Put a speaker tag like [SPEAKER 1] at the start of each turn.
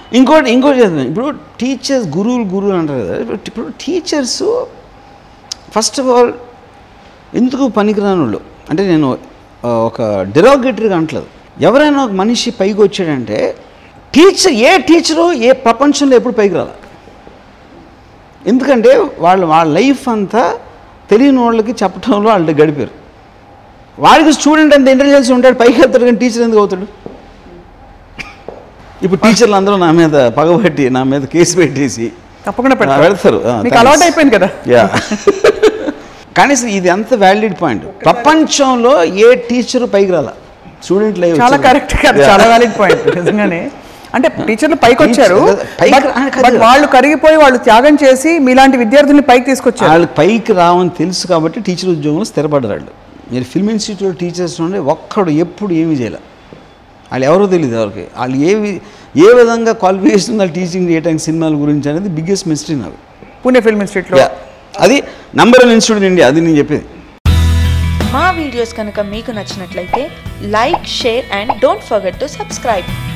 [SPEAKER 1] ఇంకోటి ఇంకోటి చెప్తాను ఇప్పుడు టీచర్స్ గురువులు గురువులు అంటారు కదా ఇప్పుడు ఇప్పుడు టీచర్స్ ఫస్ట్ ఆఫ్ ఆల్ ఎందుకు పనికిరాని వాళ్ళు అంటే నేను ఆ, ఒక డెరోగేటరీగా అంటలేదు ఎవరైనా ఒక మనిషి పైకి వచ్చాడంటే టీచర్ ఏ టీచరు ఏ ప్రపంచంలో ఎప్పుడు పైకి రాల ఎందుకంటే వాళ్ళు వాళ్ళ లైఫ్ అంతా తెలియని వాళ్ళకి చెప్పడంలో వాళ్ళు గడిపారు వాడికి స్టూడెంట్ అంత ఇంటెలిజెన్స్ ఉంటాడు పైకి వెళ్తాడు కానీ టీచర్ ఎందుకు అవుతాడు ఇప్పుడు టీచర్లు అందరూ నా మీద పగబట్టి నా మీద కేసు పెట్టేసి
[SPEAKER 2] తప్పకుండా
[SPEAKER 1] ఆ,
[SPEAKER 2] పెడతారు
[SPEAKER 1] పెడతారు ఆ,
[SPEAKER 2] మీకు
[SPEAKER 1] thanks.
[SPEAKER 2] అలవాటు అయిపోయింది కదా
[SPEAKER 1] యా కానీ అసలు ఇది ఎంత వ్యాలిడ్ పాయింట్ ప్రపంచంలో ఏ టీచర్ పైకి రాల స్టూడెంట్ లైఫ్
[SPEAKER 2] చాలా కరెక్ట్ కదా చాలా వ్యాలిడ్ పాయింట్ నిజంగానే అంటే టీచర్లు పైకి వచ్చారు
[SPEAKER 1] Teacher- పైకి
[SPEAKER 2] but-
[SPEAKER 1] రా- కాదు.
[SPEAKER 2] but వాళ్ళు కరిగిపోయి వాళ్ళు త్యాగం చేసి మీలాంటి విద్యార్థుల్ని పైకి తీసుకొచ్చారు
[SPEAKER 1] వాళ్ళకి పైకి రావని తెలుసు కాబట్టి టీచర్ ఉద్యోగంలో స్థిరపడ్డారు వాళ్ళు మీరు ఫిల్మ్ ఇన్స్టిట్యూట్ టీచర్స్ నుండి ఒక్కడు ఎప్పుడు ఏమీ చేయలే వాళ్ళు ఎవరో తెలియదు ఎవరికి వాళ్ళు ఏ వి- ఏ విధంగా క్వాలిఫికేషన్ వాళ్ళు టీచింగ్ చేయడానికి సినిమాల గురించి అనేది బిగ్గెస్ట్ మిస్టరీ నాకు
[SPEAKER 2] పూణే ఫిల్మ్ ఇన్స్టిట్యూట్లో
[SPEAKER 1] Yeah. అది number one institute in India అది నేను చెప్పేది
[SPEAKER 3] మా వీడియోస్ కనుక మీకు నచ్చినట్లయితే like share and don't forget to subscribe